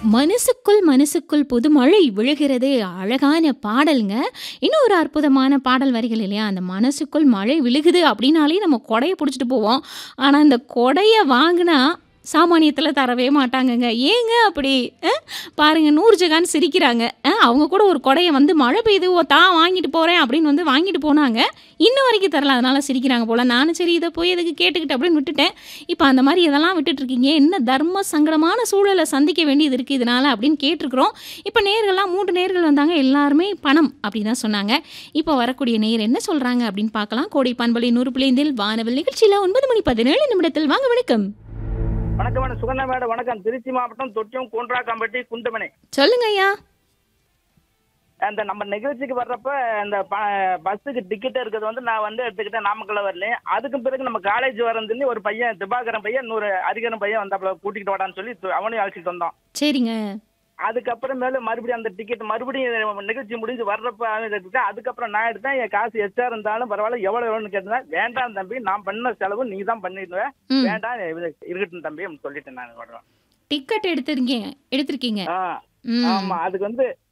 மனசுக்குள் மனசுக்குள் புதுமழை விழுகிறதே அழகான பாடல்ங்க. இன்னும் ஒரு அற்புதமான பாடல் வரிகள் இல்லையா? அந்த மனசுக்குள் மழை விழுகுது அப்படின்னாலே நம்ம கொடைய புடிச்சிட்டு போவோம். ஆனா, இந்த கொடைய வாங்குனா சாமானியத்துல தரவே மாட்டாங்கங்க. ஏங்க அப்படி? அ பாருங்க நூர்ஜஹான் சிரிக்கிறாங்க. அ அவங்க கூட ஒரு கொடைய வந்து மழை பெய்யுது ஓ தா வாங்கிட்டு போறேன் அப்படின்னு வந்து வாங்கிட்டு போனாங்க. இன்ன வரைக்கும் தரல. அதனால சிரிக்கிறாங்க போல. நானும் சரி இத போய் எதுக்கு கேட்டுக்கிட்டு அப்படின்னு விட்டுட்டேன். இப்ப அந்த மாரி இதெல்லாம் விட்டுட்டு இருக்கீங்க. என்ன தர்ம சங்கடமான சூழல சந்திக்க வேண்டியது இருக்கு இதனால அப்படின்னு கேட்டுருக்கிறோம். இப்ப நேயர்கள்லாம் 3 நேயர்கள் வந்தாங்க. எல்லாருமே பணம் அப்படின்னு தான் சொன்னாங்க. இப்ப வரக்கூடிய நேயர் என்ன சொல்றாங்க அப்படின்னு பார்க்கலாம். கோடை பண்பலை 100.5 வானவில் நிகழ்ச்சியில 9 மணி 17 நிமிடத்தில் வாங்க வணக்கம். வணக்கம் மேடம் சுகந்தா மேடம் வணக்கம் திருச்சி மாவட்டம் தொட்டியம் கூன்றாக்கம்பட்டி குந்தமணி சொல்லுங்க ஐயா. அந்த நம்ம நிகழ்ச்சிக்கு வர்றப்ப அந்த ப- பஸ்ஸுக்கு டிக்கெட் இருக்கிறது வந்து நான் வந்து எடுத்துக்கிட்டேன் நாமக்கல்ல வரல அதுக்கு பிறகு நம்ம காலேஜ் வரேன்னு சொல்லி ஒரு பையன் திபாகரன் பையன் இன்னொரு அரிகரன் பையன் வந்தாப்புல கூட்டிகிட்டு வாடான்னு சொல்லி து- அவனையும் அழைச்சிட்டு வந்தோம் சரிங்க. அதுக்கப்புறம் மேல மறுபடியும் அந்த டிக்கெட் மறுபடியும் நிகழ்ச்சி முடிஞ்சு வர்றப்ப அவன் எடுத்துக்கிட்டேன் அதுக்கப்புறம் நான் எடுத்தேன் என் காசு எச்சா இருந்தாலும் பரவாயில்ல எவ்வளவு எவ்வளவுன்னு கேட்டேன் வேண்டாம் தம்பி நான் பண்ண செலவு நீ தான் பண்ணிடுவேன் ம். வேண்டாம் இது இருக்கட்டும் தம்பி அப்படின்னு சொல்லிட்டேன் நான் டிக்கெட் எடுத்திருக்கீங்க எடுத்திருக்கீங்க. ஆ ம். ஆமா அதுக்கு வந்து